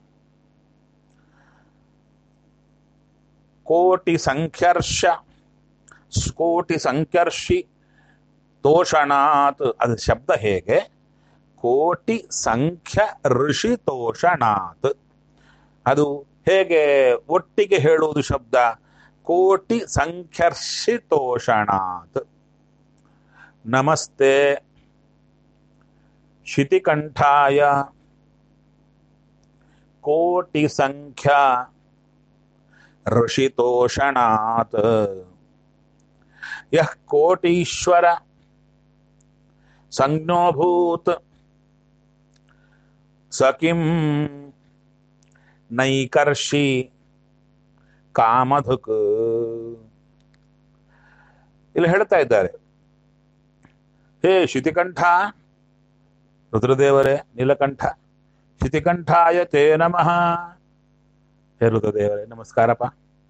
ಕೋಟಿ ಸಂಖ್ಯರ್ಷ ಕೋಟಿ ಸಂಖ್ಯರ್ಷಿ ತೋಷಣಾತ್ ಅದು ಶಬ್ದ ಹೇಗೆ ಕೋಟಿ ಸಂಖ್ಯ ಋಷಿ ತೋಷಣಾತ್ ಅದು ಹೇಗೆ ಒಟ್ಟಿಗೆ ಹೇಳುವುದು ಶಬ್ದ ಕೋಟಿ ಸಂಖ್ಯರ್ಷಿ ತೋಷಣಾತ್ ನಮಸ್ತೆ ಶಿತಿಕಂಠಾಯ ಕೋಟಿ ಸಂಖ್ಯಾ ಋಷಿತೋಷಣಾತ್ ಯಃ ಕೋಟೀಶ್ವರ ಸಂಜ್ಞೋಭೂತ್ ಸ ಕಿಂ ನೈಕರ್ಷಿ ಕಾಮಧುಕ್ ಇಲ್ಲಿ ಹೇಳ್ತಾ ಇದ್ದಾರೆ ಹೇ ಶಿತಿಕಂಠ ರುದ್ರದೇವರೇ ನೀಲಕಂಠ ಶಿತಿಕಂಠಾಯ ತೇ ನಮಃ ಹೇ ರುದ್ರದೇವರೇ ನಮಸ್ಕಾರಪ್ಪ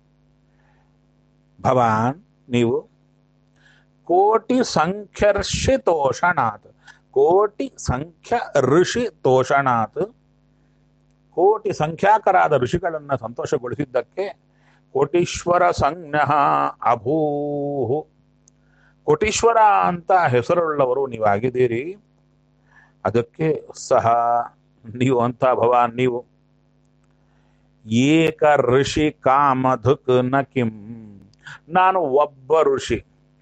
ಭವಾನ್ ನೀವು ಕೋಟಿ ಸಂಖ್ಯರ್ಷಿ ತೋಷಣಾತ್ ಕೋಟಿ ಸಂಖ್ಯ ಋಷಿ ತೋಷಣಾತ್ ಕೋಟಿ ಸಂಖ್ಯಾಕರಾದ ಋಷಿಗಳನ್ನ ಸಂತೋಷಗೊಳಿಸಿದ್ದಕ್ಕೆ ಕೋಟೀಶ್ವರ ಸಂಜ್ಞ ಅಭೂಹು ಕೋಟೀಶ್ವರ ಅಂತ ಹೆಸರುಳ್ಳವರು ನೀವಾಗಿದ್ದೀರಿ ಅದಕ್ಕೆ ಸಹ ನೀವು ಅಂತ ಭವಾನ್ ನೀವು ಏಕ ಋಷಿ ಕಾಮಧುಕ್ ನ ಕಿಂ ನಾನು ಒಬ್ಬ ಋಷಿ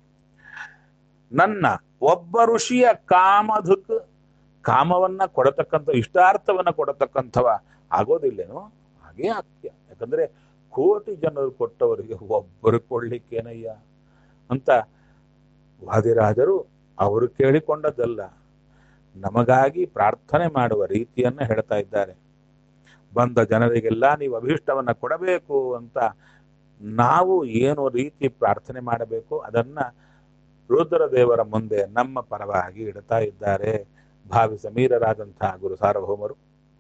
ನನ್ನ ಒಬ್ಬ ಋಷಿಯ ಕಾಮಧುಕ್ ಕಾಮವನ್ನ ಕೊಡತಕ್ಕಂಥ ಇಷ್ಟಾರ್ಥವನ್ನ ಕೊಡತಕ್ಕಂಥವ ಆಗೋದಿಲ್ಲೇನೋ ಹಾಗೇ ಆಗ್ತೀಯ ಯಾಕಂದ್ರೆ ಕೋಟಿ ಜನರು ಕೊಟ್ಟವರಿಗೆ ಒಬ್ಬರು ಕೊಡ್ಲಿಕ್ಕೇನಯ್ಯ ಅಂತ ವಾದಿರಾಜರು ಅವರು ಕೇಳಿಕೊಂಡದ್ದಲ್ಲ ನಮಗಾಗಿ ಪ್ರಾರ್ಥನೆ ಮಾಡುವ ರೀತಿಯನ್ನ ಹೇಳ್ತಾ ಇದ್ದಾರೆ ಬಂದ ಜನರಿಗೆಲ್ಲ ನೀವು ಅಭೀಷ್ಟವನ್ನ ಕೊಡಬೇಕು ಅಂತ ನಾವು ಏನು ರೀತಿ ಪ್ರಾರ್ಥನೆ ಮಾಡಬೇಕು ಅದನ್ನ ರುದ್ರದೇವರ ಮುಂದೆ ನಮ್ಮ ಪರವಾಗಿ ಇಡ್ತಾ ಇದ್ದಾರೆ ಭಾವಿ ಸಮೀರರಾದಂತಹ ಗುರು ಸಾರ್ವಭೌಮರು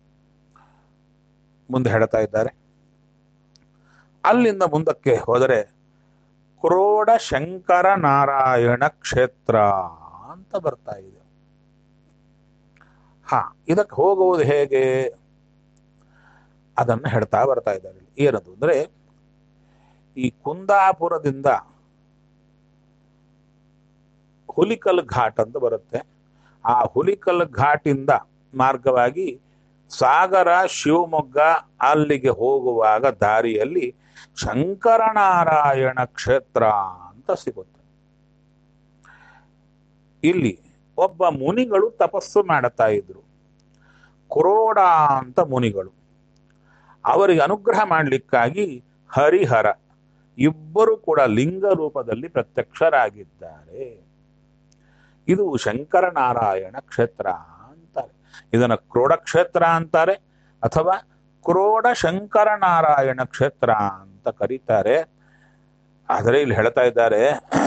ಮುಂದೆ ಹೇಳ್ತಾ ಇದ್ದಾರೆ ಅಲ್ಲಿಂದ ಮುಂದಕ್ಕೆ ಹೋದರೆ ಕ್ರೋಡ ಶಂಕರ ನಾರಾಯಣ ಕ್ಷೇತ್ರ ಅಂತ ಬರ್ತಾ ಇದೆ ಹಾ ಇದಕ್ಕೆ ಹೋಗುವುದು ಹೇಗೆ ಅದನ್ನ ಹೇಳ್ತಾ ಬರ್ತಾ ಇದ್ದಾರೆ ಏನದು ಅಂದ್ರೆ ಈ ಕುಂದಾಪುರದಿಂದ ಹುಲಿಕಲ್ ಘಾಟ್ ಅಂತ ಬರುತ್ತೆ ಆ ಹುಲಿಕಲ್ ಘಾಟಿಂದ ಮಾರ್ಗವಾಗಿ ಸಾಗರ ಶಿವಮೊಗ್ಗ ಅಲ್ಲಿಗೆ ಹೋಗುವಾಗ ದಾರಿಯಲ್ಲಿ ಶಂಕರನಾರಾಯಣ ಕ್ಷೇತ್ರ ಅಂತ ಸಿಗುತ್ತೆ ಇಲ್ಲಿ ಒಬ್ಬ ಮುನಿಗಳು ತಪಸ್ಸು ಮಾಡುತ್ತಾ ಇದ್ರು ಕ್ರೋಡ ಅಂತ ಮುನಿಗಳು ಅವರಿಗೆ ಅನುಗ್ರಹ ಮಾಡಲಿಕ್ಕಾಗಿ ಹರಿಹರ ಇಬ್ಬರು ಕೂಡ ಲಿಂಗ ರೂಪದಲ್ಲಿ ಪ್ರತ್ಯಕ್ಷರಾಗಿದ್ದಾರೆ ಇದು ಶಂಕರನಾರಾಯಣ ಕ್ಷೇತ್ರ ಅಂತಾರೆ ಇದನ್ನ ಕ್ರೋಡ ಕ್ಷೇತ್ರ ಅಂತಾರೆ ಅಥವಾ ಕ್ರೋಡ ಶಂಕರನಾರಾಯಣ ಕ್ಷೇತ್ರ ಅಂತ ಕರೀತಾರೆ ಆದರೆ ಇಲ್ಲಿ ಹೇಳ್ತಾ ಇದ್ದಾರೆ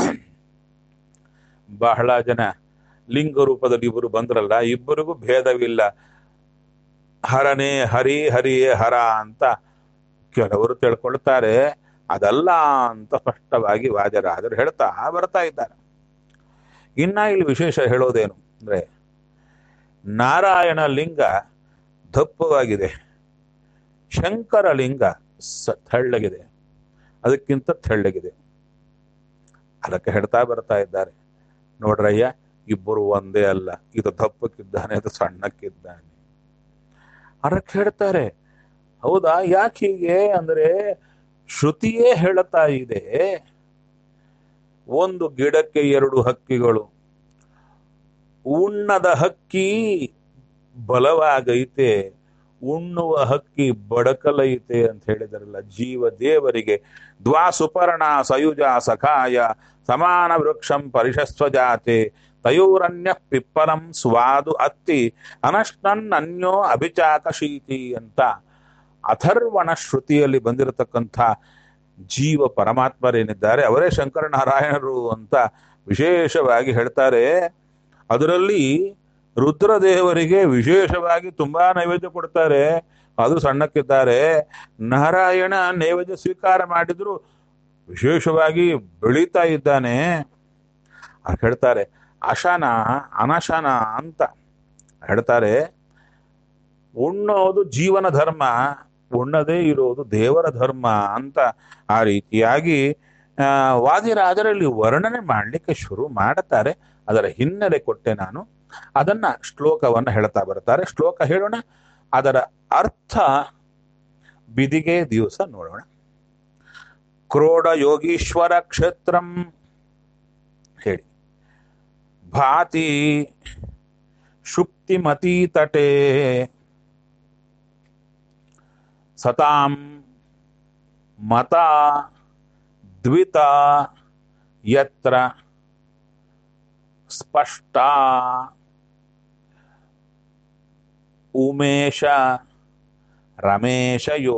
ಬಹಳ ಜನ ಲಿಂಗ ರೂಪದಲ್ಲಿ ಇಬ್ಬರು ಬಂದ್ರಲ್ಲ ಇಬ್ಬರಿಗೂ ಭೇದವಿಲ್ಲ ಹರನೇ ಹರಿ ಹರಿಯೇ ಹರ ಅಂತ ಕೆಲವರು ತಿಳ್ಕೊಳ್ತಾರೆ ಅದಲ್ಲ ಅಂತ ಸ್ಪಷ್ಟವಾಗಿ ವಾಜರಾಜರು ಹೇಳ್ತಾ ಬರ್ತಾ ಇದ್ದಾರೆ ಇನ್ನ ಇಲ್ಲಿ ವಿಶೇಷ ಹೇಳೋದೇನು ಅಂದ್ರೆ ನಾರಾಯಣ ಲಿಂಗ ದಪ್ಪವಾಗಿದೆ ಶಂಕರ ಲಿಂಗ ಸ ತೆಳ್ಳಗಿದೆ ಅದಕ್ಕಿಂತ ತೆಳ್ಳಗಿದೆ ಅದಕ್ಕೆ ಹೇಳ್ತಾ ಬರ್ತಾ ಇದ್ದಾರೆ ನೋಡ್ರಯ್ಯ ಇಬ್ಬರು ಒಂದೇ ಅಲ್ಲ ಇದು ದಪ್ಪಕ್ಕಿದ್ದಾನೆ ಅದು ಸಣ್ಣಕ್ಕಿದ್ದಾನೆ ಅದಕ್ಕೆ ಹೇಳ್ತಾರೆ ಹೌದಾ ಯಾಕೆ ಹೀಗೆ ಅಂದ್ರೆ ಶ್ರುತಿಯೇ ಹೇಳುತ್ತಾ ಇದೆ ಒಂದು ಗಿಡಕ್ಕೆ ಎರಡು ಹಕ್ಕಿಗಳು ಉಣ್ಣದ ಹಕ್ಕಿ ಬಲವಾಗೈತೆ ಉಣ್ಣುವ ಹಕ್ಕಿ ಬಡಕಲೈತೆ ಅಂತ ಹೇಳಿದಾರಲ್ಲ ಜೀವ ದೇವರಿಗೆ ದ್ವಾ ಸುಪರ್ಣ ಸಯುಜ ಸಖಾಯ ಸಮಾನ ವೃಕ್ಷಂ ಪರಿಶಸ್ವಜಾತೆ ತಯೋರನ್ಯ ಪಿಪ್ಪಲಂ ಸ್ವಾದು ಅತ್ತಿ ಅನಶ್ನನ್ ಅನ್ಯೋ ಅಭಿಚಾಕ ಶೀತಿ ಅಂತ ಅಥರ್ವಣ ಶ್ರುತಿಯಲ್ಲಿ ಬಂದಿರತಕ್ಕಂಥ ಜೀವ ಪರಮಾತ್ಮರೇನಿದ್ದಾರೆ ಅವರೇ ಶಂಕರನಾರಾಯಣರು ಅಂತ ವಿಶೇಷವಾಗಿ ಹೇಳ್ತಾರೆ ಅದರಲ್ಲಿ ರುದ್ರದೇವರಿಗೆ ವಿಶೇಷವಾಗಿ ತುಂಬಾ ನೈವೇದ್ಯ ಕೊಡ್ತಾರೆ ಅದು ಸಣ್ಣಕ್ಕಿದ್ದಾರೆ ನಾರಾಯಣ ನೈವೇದ್ಯ ಸ್ವೀಕಾರ ಮಾಡಿದ್ರು ವಿಶೇಷವಾಗಿ ಬೆಳೀತಾ ಇದ್ದಾನೆ ಅವ್ರು ಹೇಳ್ತಾರೆ ಅಶನ ಅನಶನ ಅಂತ ಹೇಳ್ತಾರೆ ಉಣ್ಣೋದು ಜೀವನ ಧರ್ಮ ಉಣ್ಣದೇ ಇರೋದು ದೇವರ ಧರ್ಮ ಅಂತ ಆ ರೀತಿಯಾಗಿ ಆ, ವಾದಿರಾಜರಲ್ಲಿ ವರ್ಣನೆ ಮಾಡಲಿಕ್ಕೆ ಶುರು ಮಾಡುತ್ತಾರೆ ಅದರ ಹಿನ್ನೆಲೆ ಕೊಟ್ಟೆ ನಾನು ಅದನ್ನ ಶ್ಲೋಕವನ್ನ ಹೇಳ್ತಾ ಬರ್ತಾರೆ ಶ್ಲೋಕ ಹೇಳೋಣ ಅದರ ಅರ್ಥ ಬಿದಿಗೆ ದಿವಸ ನೋಡೋಣ ಕ್ರೋಡ ಯೋಗೀಶ್ವರ ಕ್ಷೇತ್ರಂ ಹೇಳಿ ಭಾತಿ ಶುಕ್ತಿಮತಿ ತಟೆ ಸತಾಂ ಮತ ದ್ವಿತ ಯತ್ರ ಸ್ಪಷ್ಟ ಉಮೇಶ ರಮೇಶಯೋ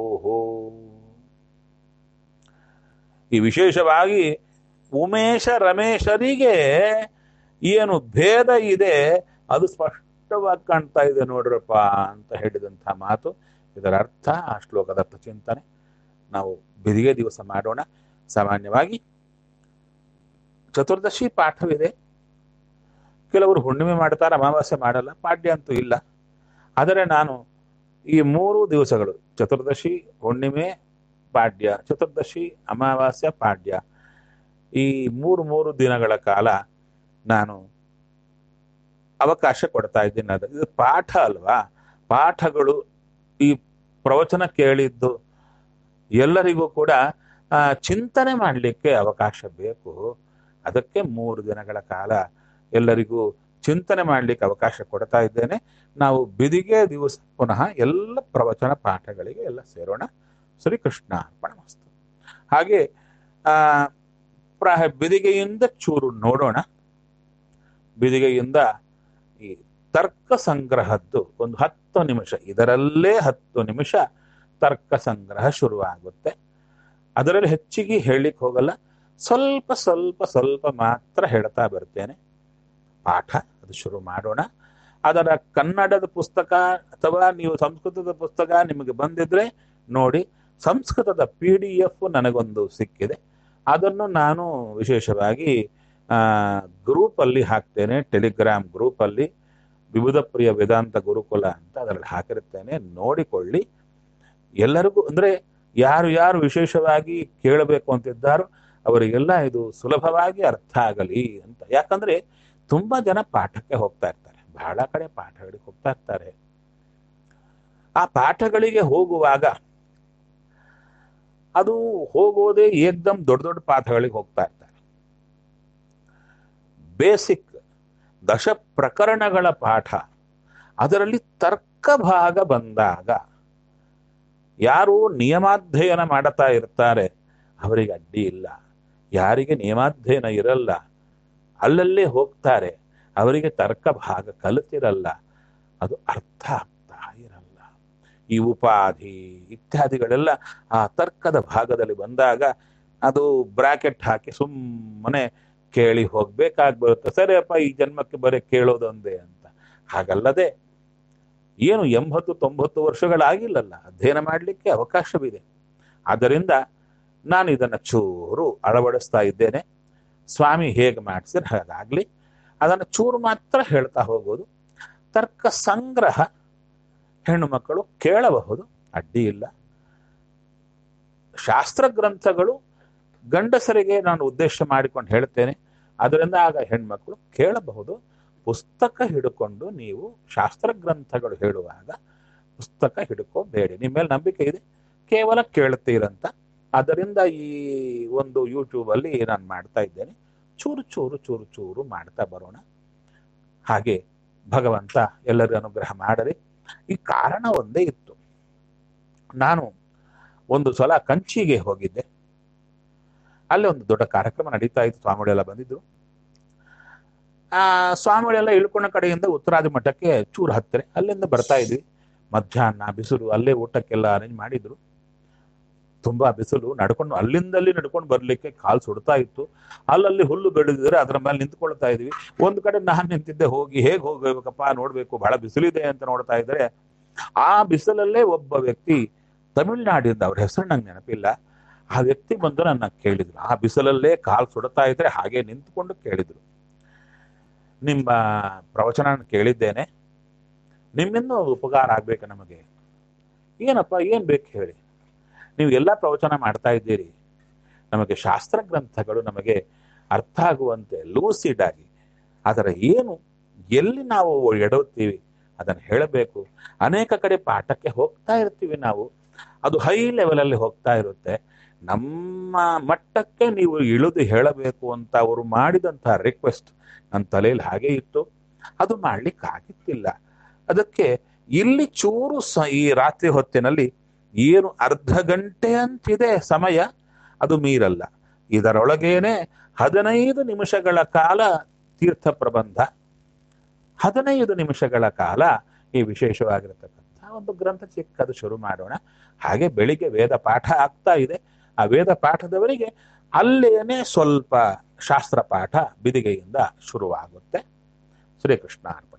ಈ ವಿಶೇಷವಾಗಿ ಉಮೇಶ ರಮೇಶರಿಗೆ ಏನು ಭೇದ ಇದೆ ಅದು ಸ್ಪಷ್ಟವಾಗಿ ಕಾಣ್ತಾ ಇದೆ ನೋಡ್ರಪ್ಪ ಅಂತ ಹೇಳಿದಂಥ ಮಾತು ಇದರ ಅರ್ಥ ಆ ಶ್ಲೋಕದ ಅರ್ಥ ಚಿಂತನೆ ನಾವು ಬಿದಿಗೆ ದಿವಸ ಮಾಡೋಣ ಸಾಮಾನ್ಯವಾಗಿ ಚತುರ್ದಶಿ ಪಾಠವಿದೆ ಕೆಲವರು ಹುಣ್ಣಿಮೆ ಮಾಡ್ತಾರೆ ಅಮಾವಾಸ್ಯೆ ಮಾಡಲ್ಲ ಪಾಡ್ಯ ಅಂತೂ ಇಲ್ಲ ಆದರೆ ನಾನು ಈ ಮೂರು ದಿವಸಗಳು ಚತುರ್ದಶಿ ಹುಣ್ಣಿಮೆ ಪಾಡ್ಯ ಚತುರ್ದಶಿ ಅಮಾವಾಸ್ಯ ಪಾಡ್ಯ ಈ ಮೂರು ಮೂರು ದಿನಗಳ ಕಾಲ ನಾನು ಅವಕಾಶ ಕೊಡ್ತಾ ಇದ್ದೀನಿ ಅದು ಇದು ಪಾಠ ಅಲ್ವಾ ಪಾಠಗಳು ಈ ಪ್ರವಚನ ಕೇಳಿದ್ದು ಎಲ್ಲರಿಗೂ ಕೂಡ ಆ, ಚಿಂತನೆ ಮಾಡಲಿಕ್ಕೆ ಅವಕಾಶ ಬೇಕು ಅದಕ್ಕೆ ಮೂರು ದಿನಗಳ ಕಾಲ ಎಲ್ಲರಿಗೂ ಚಿಂತನೆ ಮಾಡಲಿಕ್ಕೆ ಅವಕಾಶ ಕೊಡ್ತಾ ಇದ್ದೇನೆ ನಾವು ಬಿದಿಗೆ ದಿವಸ ಪುನಃ ಎಲ್ಲ ಪ್ರವಚನ ಪಾಠಗಳಿಗೆ ಎಲ್ಲ ಸೇರೋಣ ಶ್ರೀಕೃಷ್ಣ ಅರ್ಪಣಮಸ್ತು ಹಾಗೆ ಆ ಪ್ರಾಯ ಬಿದಿಗೆಯಿಂದ ಚೂರು ನೋಡೋಣ ಬಿದಿಗೆಯಿಂದ ಈ ತರ್ಕ ಸಂಗ್ರಹದ್ದು ಒಂದು ಹತ್ತು ನಿಮಿಷ ಇದರಲ್ಲೇ ಹತ್ತು ನಿಮಿಷ ತರ್ಕ ಸಂಗ್ರಹ ಶುರುವಾಗುತ್ತೆ ಅದರಲ್ಲಿ ಹೆಚ್ಚಿಗೆ ಹೇಳಲಿಕ್ಕೆ ಹೋಗಲ್ಲ ಸ್ವಲ್ಪ ಸ್ವಲ್ಪ ಸ್ವಲ್ಪ ಮಾತ್ರ ಹೇಳ್ತಾ ಬರ್ತೇನೆ ಪಾಠ ಅದು ಶುರು ಮಾಡೋಣ ಅದರ ಕನ್ನಡದ ಪುಸ್ತಕ ಅಥವಾ ನೀವು ಸಂಸ್ಕೃತದ ಪುಸ್ತಕ ನಿಮಗೆ ಬಂದಿದ್ರೆ ನೋಡಿ ಸಂಸ್ಕೃತದ ಪಿ ಡಿ ಎಫ್ ನನಗೊಂದು ಸಿಕ್ಕಿದೆ ಅದನ್ನು ನಾನು ವಿಶೇಷವಾಗಿ ಗ್ರೂಪಲ್ಲಿ ಹಾಕ್ತೇನೆ ಟೆಲಿಗ್ರಾಮ್ ಗ್ರೂಪಲ್ಲಿ ವಿವಿಧ ಪ್ರಿಯ ವೇದಾಂತ ಗುರುಕುಲ ಅಂತ ಅದರಲ್ಲಿ ಹಾಕಿರುತ್ತೇನೆ ನೋಡಿಕೊಳ್ಳಿ ಎಲ್ಲರಿಗೂ ಅಂದ್ರೆ ಯಾರು ಯಾರು ವಿಶೇಷವಾಗಿ ಕೇಳಬೇಕು ಅಂತಿದ್ದಾರೋ ಅವರಿಗೆಲ್ಲ ಇದು ಸುಲಭವಾಗಿ ಅರ್ಥ ಆಗಲಿ ಅಂತ ಯಾಕಂದ್ರೆ ತುಂಬಾ ಜನ ಪಾಠಕ್ಕೆ ಹೋಗ್ತಾ ಇರ್ತಾರೆ ಬಹಳ ಕಡೆ ಪಾಠಗಳಿಗೆ ಹೋಗ್ತಾ ಇರ್ತಾರೆ ಆ ಪಾಠಗಳಿಗೆ ಹೋಗುವಾಗ ಅದು ಹೋಗೋದೇ ಏಕ್ದಮ್ ದೊಡ್ಡ ದೊಡ್ಡ ಪಾಠಗಳಿಗೆ ಹೋಗ್ತಾ ಇರ್ತಾರೆ ಬೇಸಿಕ್ ದಶ ಪ್ರಕರಣಗಳ ಪಾಠ ಅದರಲ್ಲಿ ತರ್ಕ ಭಾಗ ಬಂದಾಗ ಯಾರು ನಿಯಮಾಧ್ಯಯನ ಮಾಡುತ್ತಾ ಇರ್ತಾರೆ ಅವರಿಗೆ ಅಡ್ಡಿ ಇಲ್ಲ ಯಾರಿಗೆ ನಿಯಮಾಧ್ಯಯನ ಇರಲ್ಲ ಅಲ್ಲಲ್ಲೇ ಹೋಗ್ತಾರೆ ಅವರಿಗೆ ತರ್ಕ ಭಾಗ ಕಲಿತಿರಲ್ಲ ಅದು ಅರ್ಥ ಆಗ್ತಾ ಇರಲ್ಲ ಈ ಉಪಾಧಿ ಇತ್ಯಾದಿಗಳೆಲ್ಲ ಆ ತರ್ಕದ ಭಾಗದಲ್ಲಿ ಬಂದಾಗ ಅದು ಬ್ರಾಕೆಟ್ ಹಾಕಿ ಸುಮ್ಮನೆ ಕೇಳಿ ಹೋಗ್ಬೇಕಾಗಿ ಬರುತ್ತೆ ಸರಿಯಪ್ಪ ಈ ಜನ್ಮಕ್ಕೆ ಬರೀ ಕೇಳೋದೊಂದೇ ಅಂತ ಹಾಗಲ್ಲದೆ ಏನು ಎಂಬತ್ತು ತೊಂಬತ್ತು ವರ್ಷಗಳಾಗಿಲ್ಲಲ್ಲ ಅಧ್ಯಯನ ಮಾಡಲಿಕ್ಕೆ ಅವಕಾಶವಿದೆ ಆದ್ದರಿಂದ ನಾನು ಇದನ್ನು ಚೂರು ಅಳವಡಿಸ್ತಾ ಇದ್ದೇನೆ ಸ್ವಾಮಿ ಹೇಗೆ ಮಾಡಿಸಿದ್ರೆ ಹಾಗಾಗ್ಲಿ ಅದನ್ನು ಚೂರು ಮಾತ್ರ ಹೇಳ್ತಾ ಹೋಗೋದು ತರ್ಕ ಸಂಗ್ರಹ ಹೆಣ್ಣು ಮಕ್ಕಳು ಕೇಳಬಹುದು ಅಡ್ಡಿ ಇಲ್ಲ ಶಾಸ್ತ್ರ ಗ್ರಂಥಗಳು ಗಂಡಸರಿಗೆ ನಾನು ಉದ್ದೇಶ ಮಾಡಿಕೊಂಡು ಹೇಳ್ತೇನೆ ಅದರಿಂದ ಆಗ ಹೆಣ್ಮಕ್ಳು ಕೇಳಬಹುದು ಪುಸ್ತಕ ಹಿಡ್ಕೊಂಡು ನೀವು ಶಾಸ್ತ್ರ ಗ್ರಂಥಗಳು ಹೇಳುವಾಗ ಪುಸ್ತಕ ಹಿಡ್ಕೋಬೇಡಿ ನಿಮ್ಮ ಮೇಲೆ ನಂಬಿಕೆ ಇದೆ ಕೇವಲ ಕೇಳ್ತೀರಂತ ಅದರಿಂದ ಈ ಒಂದು ಯೂಟ್ಯೂಬಲ್ಲಿ ನಾನು ಮಾಡ್ತಾ ಇದ್ದೇನೆ ಚೂರು ಚೂರು ಚೂರು ಚೂರು ಮಾಡ್ತಾ ಬರೋಣ ಹಾಗೆ ಭಗವಂತ ಎಲ್ಲರಿಗೂ ಅನುಗ್ರಹ ಮಾಡಲಿ ಈ ಕಾರಣ ಒಂದೇ ಇತ್ತು ನಾನು ಒಂದು ಸಲ ಕಂಚಿಗೆ ಹೋಗಿದ್ದೆ ಅಲ್ಲಿ ಒಂದು ದೊಡ್ಡ ಕಾರ್ಯಕ್ರಮ ನಡೀತಾ ಇತ್ತು ಸ್ವಾಮಿಗಳೆಲ್ಲ ಬಂದಿದ್ರು ಆ ಸ್ವಾಮಿಗಳೆಲ್ಲ ಇಳ್ಕೊಂಡ ಕಡೆಯಿಂದ ಉತ್ತರಾದಿ ಮಠಕ್ಕೆ ಚೂರು ಹತ್ತಿರ ಅಲ್ಲಿಂದ ಬರ್ತಾ ಇದ್ವಿ ಮಧ್ಯಾಹ್ನ ಬಿಸಿಲು ಅಲ್ಲೇ ಊಟಕ್ಕೆಲ್ಲ ಅರೇಂಜ್ ಮಾಡಿದ್ರು ತುಂಬಾ ಬಿಸಿಲು ನಡ್ಕೊಂಡು ಅಲ್ಲಿಂದಲ್ಲಿ ನಡ್ಕೊಂಡು ಬರ್ಲಿಕ್ಕೆ ಕಾಲು ಸುಡ್ತಾ ಇತ್ತು ಅಲ್ಲಲ್ಲಿ ಹುಲ್ಲು ಬೆಳೆದಿದ್ರೆ ಅದ್ರ ಮೇಲೆ ನಿಂತ್ಕೊಳ್ತಾ ಇದ್ವಿ ಒಂದ್ ಕಡೆ ನಾನು ನಿಂತಿದ್ದೆ ಹೋಗಿ ಹೇಗೆ ಹೋಗ್ಬೇಕಪ್ಪ ನೋಡ್ಬೇಕು ಬಹಳ ಬಿಸಿಲಿದೆ ಅಂತ ನೋಡ್ತಾ ಇದ್ರೆ ಆ ಬಿಸಿಲಲ್ಲೇ ಒಬ್ಬ ವ್ಯಕ್ತಿ ತಮಿಳ್ನಾಡಿಂದ ಅವ್ರ ಹೆಸರು ನಂಗೆ ನೆನಪಿಲ್ಲ ಆ ವ್ಯಕ್ತಿ ಬಂದು ನನ್ನ ಕೇಳಿದ್ರು ಆ ಬಿಸಿಲಲ್ಲೇ ಕಾಲು ಸುಡ್ತಾ ಇದ್ರೆ ಹಾಗೆ ನಿಂತ್ಕೊಂಡು ಕೇಳಿದ್ರು ನಿಮ್ಮ ಪ್ರವಚನ ನಾನು ಕೇಳಿದ್ದೇನೆ ನಿಮ್ಮಿಂದ ಒಂದು ಉಪಕಾರ ಆಗ್ಬೇಕು ನಮಗೆ ಏನಪ್ಪ ಏನ್ ಬೇಕು ಹೇಳಿ ನೀವು ಎಲ್ಲ ಪ್ರವಚನ ಮಾಡ್ತಾ ಇದ್ದೀರಿ ನಮಗೆ ಶಾಸ್ತ್ರ ಗ್ರಂಥಗಳು ನಮಗೆ ಅರ್ಥ ಆಗುವಂತೆ ಲೂಸಿಡ್ ಆಗಿ ಅದರ ಏನು ಎಲ್ಲಿ ನಾವು ಎಡುತ್ತೀವಿ ಅದನ್ನು ಹೇಳಬೇಕು ಅನೇಕ ಕಡೆ ಪಾಠಕ್ಕೆ ಹೋಗ್ತಾ ಇರ್ತೀವಿ ನಾವು ಅದು ಹೈ ಲೆವೆಲಲ್ಲಿ ಹೋಗ್ತಾ ಇರುತ್ತೆ ನಮ್ಮ ಮಟ್ಟಕ್ಕೆ ನೀವು ಇಳಿದು ಹೇಳಬೇಕು ಅಂತ ಅವರು ಮಾಡಿದಂತಹ ರಿಕ್ವೆಸ್ಟ್ ನನ್ನ ತಲೆಯಲ್ಲಿ ಹಾಗೆ ಇತ್ತು ಅದು ಮಾಡ್ಲಿಕ್ಕೆ ಆಗಿತ್ತಿಲ್ಲ ಅದಕ್ಕೆ ಇಲ್ಲಿ ಚೂರು ಸ ಈ ರಾತ್ರಿ ಹೊತ್ತಿನಲ್ಲಿ ಏನು ಅರ್ಧ ಗಂಟೆ ಅಂತಿದೆ ಸಮಯ ಅದು ಮೀರಲ್ಲ ಇದರೊಳಗೇನೆ ಹದಿನೈದು ನಿಮಿಷಗಳ ಕಾಲ ತೀರ್ಥ ಪ್ರಬಂಧ ಹದಿನೈದು ನಿಮಿಷಗಳ ಕಾಲ ಈ ವಿಶೇಷವಾಗಿರತಕ್ಕಂಥ ಒಂದು ಗ್ರಂಥ ಚಿಕ್ಕದು ಶುರು ಮಾಡೋಣ ಹಾಗೆ ಬೆಳಿಗ್ಗೆ ವೇದ ಪಾಠ ಆಗ್ತಾ ಇದೆ ಆ ವೇದ ಪಾಠದವರಿಗೆ ಅಲ್ಲೇನೆ ಸ್ವಲ್ಪ ಶಾಸ್ತ್ರ ಪಾಠ ಬಿದಿಗೆಯಿಂದ ಶುರುವಾಗುತ್ತೆ ಶ್ರೀಕೃಷ್ಣ ಅರ್ಪಣ